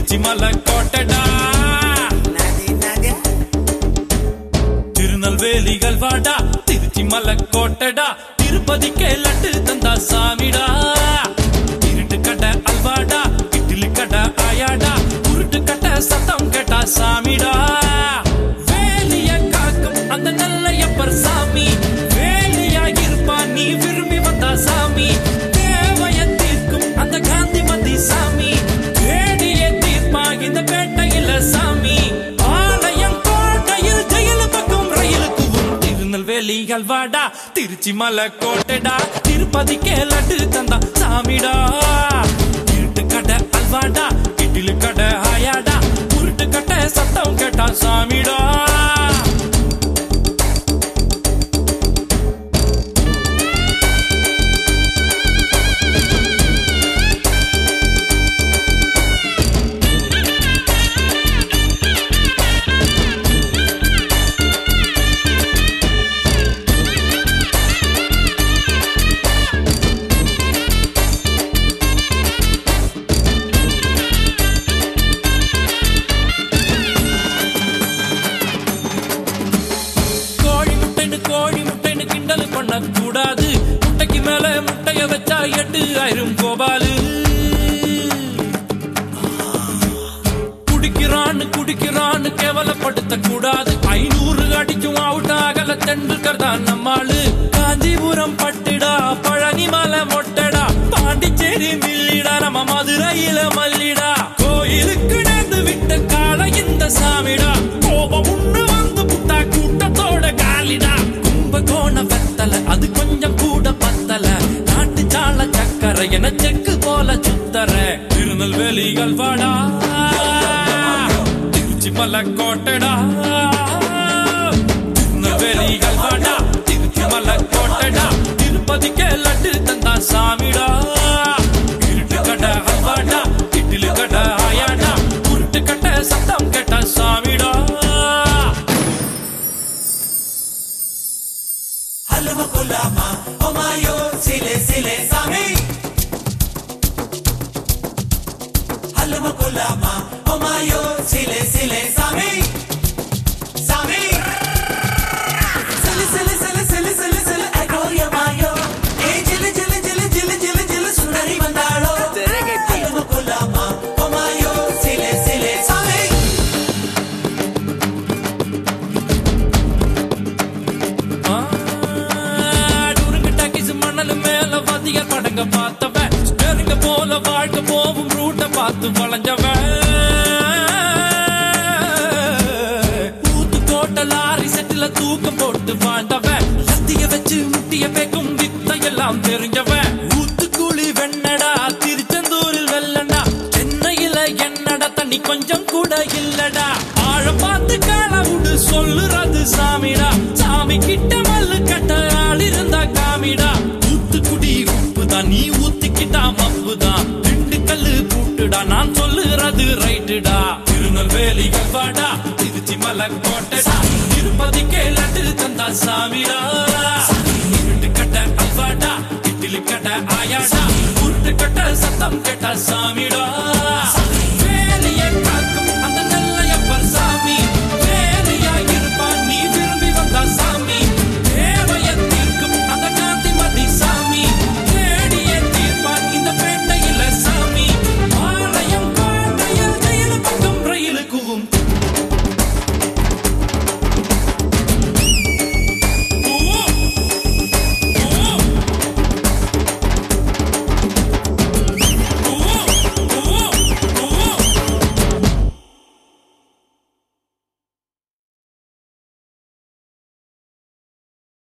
திருச்சி மலை கோட்டடா திருநெல்வேலிகள் வாடா திருச்சி மலை கோட்டடா திருப்பதிக்கே லட்டு தந்தா சாமிடா இருட்டு கடை அல்வாடா இட்லி கடை ஆயாடா உருட்டு கடை சத்தம் கேட்டா சாமிடா வேலிய காக்கும் அந்த நல்லையப்பர் சாமி வேலியா இருப்பான் நீ விரும்பி வந்தா சாமி தேவைய தீர்க்கும் அந்த காந்திமதி சாமி தேடிய தீர்ப்பா இந்த பேட்டையில சாமி ஆலயம் கோட்டையில் ஜெயிலு பக்கம் ரயிலுக்கு உன் திருநெல்வேலி அல்வாடா திருச்சி மலை கோட்டைடா திருப்பதிக்கே லட்டு தந்தா சாமிடா இருட்டு கடை அல்வாடா இட்லி கடை ஆயாடா உருட்டு கடை சத்தம் கேட்டா சாமிடா கோழி முட்டைன்னு கோழி முட்டைன்னு கிண்டல் பண்ண கூடாது முட்டைக்கு மேல முட்டைய வச்சா எட்டு ஆயிரம் கோபாலு குடிக்கிறான்னு குடிக்கிறான்னு கேவலப்படுத்த கூடாது ஐநூறு அடிக்கும் அவுட் ஆகல தெண்டுல்கர் தான் நம்மாளு காஞ்சிபுரம் பட்டுடா பழனி மலை மொட்டடா பாண்டிச்சேரி மில்லிடா நம்ம மதுரையில மல்லிடா கோயிலுக்கு நடந்து விட்ட கால இந்த சாமிடா கோபம் உண்டு வந்து புட்டா கூட்டத்தோட காலிடா கும்பகோண வெத்தல அது கொஞ்சம் கூட பத்தல நாட்டு சால சக்கரை என செக்கு போல சுத்தர திருநெல்வேலி அல்வாடா திருச்சி மலை கோட்டடா திருநெல்வேலி அல்வாடா திருச்சி மலை கோட்டடா திருப்பதிக்கே லட்டு தந்தா சாமிடா இருட்டு கடை அல்வாடா இட்லி கடை ஆயாடா உருட்டு கடை சத்தம் கேட்ட சாமிடா Halama kulama, oh my yo, sile sile sami. Halama kulama, oh my yo, sile sile sami. Sami. Sile sile sile sile sile sile, agoria mayo. Hey jile jile jile jile jile jile, sundari mandalo. Halama kulama, oh my yo, sile sile sami. Touring talkies மணல் மேல வதிய படங்க பார்த்தவன் ஸ்டேரிங்க போல வாழ்க்கை போகும் ரூட்ட பார்த்து வளைஞ்சவன் ஊத்து கோட்டை லாரி செட்டில தூக்கம் போட்டு வாழ்ந்தவன் லத்திய வச்சு முட்டிய பேக்கும் வித்தையெல்லாம் தெரிஞ்சவன் ஊத்துக்குழி வெண்ணடா திருச்செந்தூரில் வெள்ளடா சென்னையில என்னடா தண்ணி கொஞ்சம் கூட இல்லடா ஆழம் பார்த்து கால விடு சொல்லுறது சாமிடா சாமி கிட்ட மல்லு கட்ட ஆள் இருந்தா காமிடா ஊத்துக்குடி உப்பு தான் நீ ஊத்திக்கிட்டா மப்பு தான் ரெண்டு கல்லு பூட்டுடா நான் சொல்லுறது ரைட்டுடா திருநெல்வேலி கல்வாடா திருச்சி மலை கோட்டடா திருப்பதிக்கே லட்டு தந்தா சாமிடா இருட்டு கட்ட அல்வாடா இட்லி கட்ட ஆயாடா உருட்டு கட்ட சத்தம் கேட்ட சாமிடா